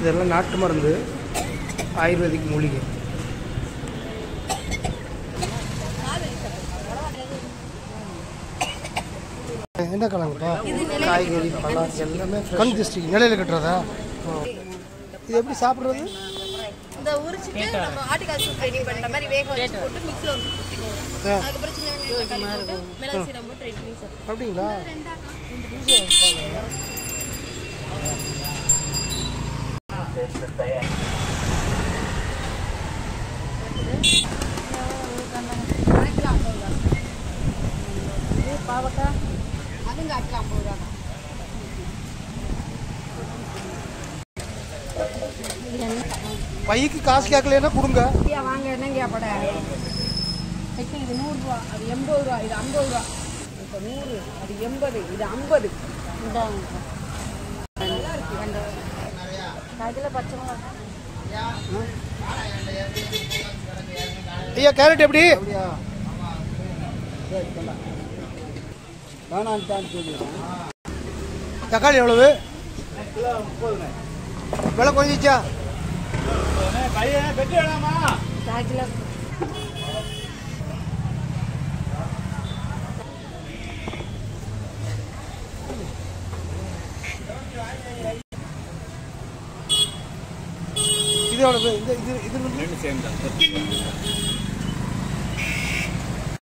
இதெல்லாம் நாட்டு மருந்து ஆயுர்வேதிக் மூலிகை என்ன கிழங்குப்பா காய்கறி பழம் எல்லாமே கண் திருஷ்டி நிலையில் கட்டுறதா இது எப்படி சாப்பிட்றது இந்த உரிச்சிட்டு நம்ம ஆட்டுக்கால் சூப் ரெடி பண்ற மாதிரி வேக வச்சு போட்டு மிக்ஸில் வந்து குத்திக்கணும். அதுக்கப்புறம் சின்ன வெங்காயம் தக்காளி போட்டு மிளகு சீரகம் போட்டு ரெடி பண்ணி சாப்பிடுவோம். அப்படிங்களா அதுங்க அக்கா ஐம்பது ரூபா தான். பைக்கு காசு கேட்கலன்னா கொடுங்க ஐயா வாங்க என்னங்கய்யா படை ஐயா, இது நூறுரூவா அது எண்பது ரூபா இது ஐம்பது ரூபா இப்போ நூறு அது எண்பது இது ஐம்பது அதில் பச்சை மிளகா ஐயா கேரட் எப்படி தக்காளி எவ்வளவு விலை குறைஞ்சிச்சா கால் கிலோ இது எவ்வளவு இந்த இது இது வந்து ரெண்டு சேர்ந்தா